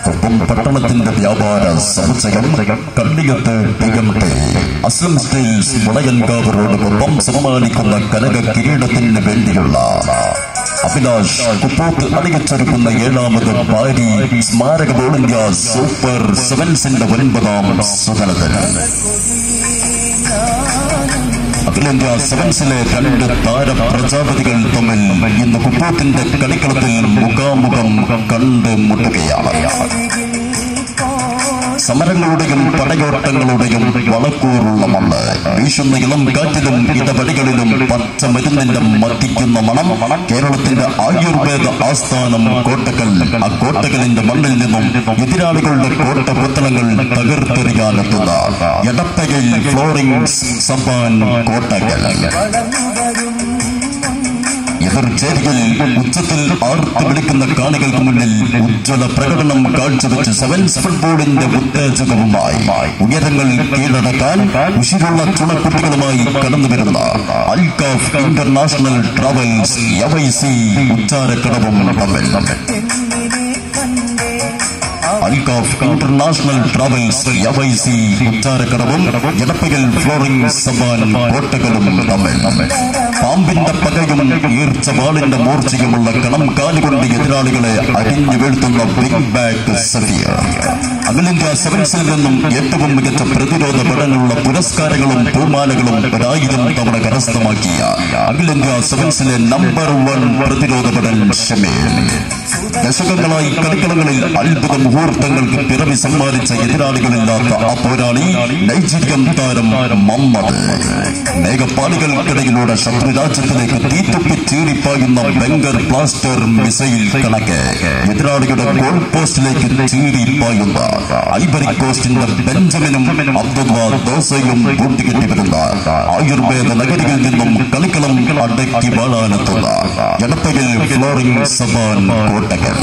ഒപ്പം പട്ടണത്തിന്റെ വ്യാപാര സമുച്ചയം Kalliyath T M T Aslam steels Mulayankavu റോഡിനൊപ്പം സമ്മാനിക്കുന്ന കനക കിരീടത്തിന് വേണ്ടിയുള്ള അഭിലാഷ് കുപ്പോത്ത് അണിയിച്ചൊരുക്കുന്ന ഏഴാമത് പാരി സ്മാരക ബോൾ ഇന്ത്യ സൂപ്പർ സെവൻസിന്റെ ഒൻപതാം സുതലത്തിന് അഖിലേന്ത്യാ സെവൻസിലെ രണ്ട് താര പ്രജാപതികൾ തമ്മിൽ ഇന്ന് കുപ്പോത്തിന്റെ കളിക്കളത്തിൽ മുഖാമുഖം കണ്ട് മുട്ടുകയാണ് സമരങ്ങളുടെയും പടയോട്ടങ്ങളുടെയും വളക്കൂറുള്ള മണ്ണ് വീശുന്ന ഇളം കാറ്റിലും ഇടവഴികളിലും പച്ച മരുന്നിന്റെ മത്തിക്കുന്ന മണം കേരളത്തിന്റെ ആയുർവേദ ആസ്ഥാനം കോട്ടക്കൽ ആ കോട്ടക്കലിന്റെ മണ്ണിൽ നിന്നും എതിരാളികളുടെ കോട്ട പുത്തളങ്ങൾ തകർത്തെറിയാനെത്തുന്ന എടപ്പകയിൽ ഫ്ലോറിംഗ് സബാൻ കോട്ടക്കൽ എതിർചേരിയിൽ ഉച്ചത്തിൽ ആർത്ത് വിളിക്കുന്ന കാണികൾക്ക് മുന്നിൽ ഉജ്ജ്വല പ്രകടനം കാഴ്ചവെച്ച് സെവൻസ് ഫുട്ബോളിന്റെ ഉത്തേജകവുമായി ഉയരങ്ങൾ കീഴടക്കാൻ ഉശിരുള്ള ചുണക്കുട്ടികളുമായി കടന്നു വരുന്ന അൽക്കാഫ് ഇന്റർനാഷണൽ ട്രാവൽസ് എവൈസി ഉച്ചാരക്കടവും തമ്മിൽ അൽക്കാഫ് ഇന്റർനാഷണൽ ട്രാവൽസ് എവൈസി ഉച്ചാരക്കടവും എടപ്പകൽ ഫ്ലോറിംഗ് സബാൻ കോട്ടകളും തമ്മിൽ പാമ്പിന്റെ പകയും ഈർച്ചവാളിന്റെ മൂർച്ചയുമുള്ള കണം കാലുകൊണ്ട് എതിരാളികളെ അരിഞ്ഞു വീഴ്ത്തുന്ന ബിഗ് ബാക്ക് സഫിയ അഖിലേന്ത്യാ സെവൻസിൽ നിന്നും ഏറ്റവും മികച്ച പ്രതിരോധ പഠനമുള്ള പുരസ്കാരങ്ങളും പൂമാലകളും ഒരായിരം തവണ കരസ്ഥമാക്കിയ അഖിലേന്ത്യാ സെവൻസിലെ നമ്പർ വൺ പ്രതിരോധ പഠൻ ഷമീർ ദശകങ്ങളായി കളിക്കളങ്ങളിൽ അത്ഭുത മുഹൂർത്തങ്ങൾക്ക് പിറവി സമ്മാനിച്ച എതിരാളികളില്ലാത്ത ആ പോരാളി നൈജീരിയൻ താരം മമ്മദ് മേഘപ്പാളികൾക്കിടയിലൂടെ ശത്രു രാജ്യത്തിലേക്ക് തീത്തുപ്പി ചീറിപ്പായുന്ന ബംഗർ പ്ലാസ്റ്റർ മിസൈൽ കണക്ക് എതിരാളിയുടെ ഗോൾ പോസ്റ്റിലേക്ക് ചീറിപ്പായുന്ന ഐബറി കോസ്റ്റിന്റെ ബെഞ്ചമിനും അബ്ദുള്ള ദോസയും കൂട്ടിക്കെട്ടി വരുന്ന ആയുർവേദ നഗരിയിൽ നിന്നും കളിക്കളം അടക്കി വാഴാനെത്തുന്ന എടപ്പകൽ ഫ്ലോറിംഗ് സബാൻ കോട്ടക്കൽ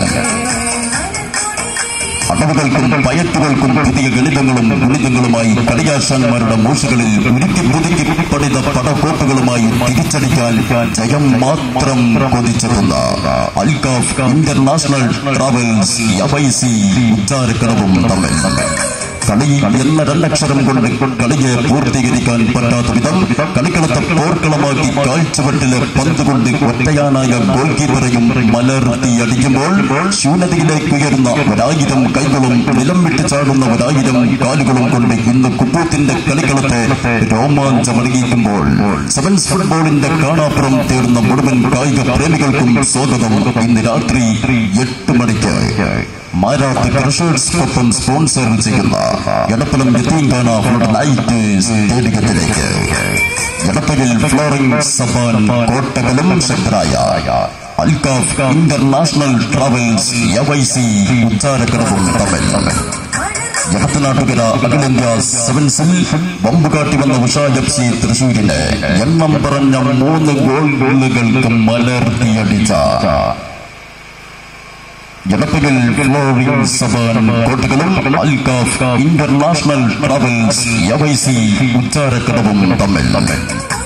അടവുകൾക്കും പയറ്റുകൾക്കും പുതിയ ഗണിതങ്ങളും ഗുണിതങ്ങളുമായി കളിയാശാന്മാരുടെ മൂഷകളിൽ ഉരുക്കി പുതുക്കി പണിത പടക്കോട്ടുകളുമായി തിരിച്ചടിക്കാൻ ജയം മാത്രം കൊതിച്ചെത്തുന്ന അൽക്കാഫ് ഇന്റർനാഷണൽ ട്രാവൽസ് എഫ്ഐസി ഉച്ചാരക്കടവും തമ്മിൽ കളി എന്ന രണ്ടക്ഷരം കൊണ്ട് കളിയെ പൂർത്തീകരിക്കാൻ പറ്റാത്ത വിധം കളിക്കളത്തെ പോർക്കളമാക്കി കാഴ്ചവെട്ടിലെ പന്ത് കൊണ്ട് ഒറ്റയാനായ ഗോൾ കീപ്പറെയും മലർത്തി അടിക്കുമ്പോൾ ശൂന്യതയിലേക്ക് ഉയരുന്ന ഒരായിരം കൈകളും നിലം വിട്ട് ചാടുന്ന ഒരായിരം കാലുകളും കൊണ്ട് ഇന്ന് കുപ്പൂത്തിന്റെ കളിക്കളത്തെ രോമാഞ്ചമണിയിക്കുമ്പോൾ സെവൻസ് ഫുട്ബോളിന്റെ കാണാപ്പുറം തീർന്ന മുഴുവൻ കായിക പ്രേമികൾക്കും സ്വാഗതം ഇന്ന് രാത്രി എട്ട് മണിക്ക് മാരാത്ത് ക്രഷേഴ്സിനൊപ്പം സ്പോൺസർ ചെയ്യുന്ന എടപ്പലം യത്തീംഖാന ഫുഡ് നൈറ്റ് സ്റ്റേഡിയത്തിലേക്ക് എടപ്പകൽ ഫ്ലോറിംഗ് സബാൻ കോട്ടകലും ശക്തരായ അൽക്കാഫ് ഇന്റർനാഷണൽ ട്രാവൽസ് എവൈസി ഉച്ചാരക്കടവും തമ്മിൽ ജഗത്തനാട്ടുകര അഖിലേന്ത്യാ സെവൻസിൽ ബമ്പ് കാട്ടി വന്ന ഉഷ എഫ് സി തൃശൂരിനെ എണ്ണം പറഞ്ഞ മൂന്ന് ഗോളുകൾക്ക് മലർത്തിയടിച്ച ജനപ്പകൽ ഫ്ലോറിംഗ് സബാൻ കോട്ടകളും അൽക്കാഫ് ഇന്റർനാഷണൽ ട്രാവൽസ് എവൈസി ഉച്ചാരക്കടവും തമ്മിൽ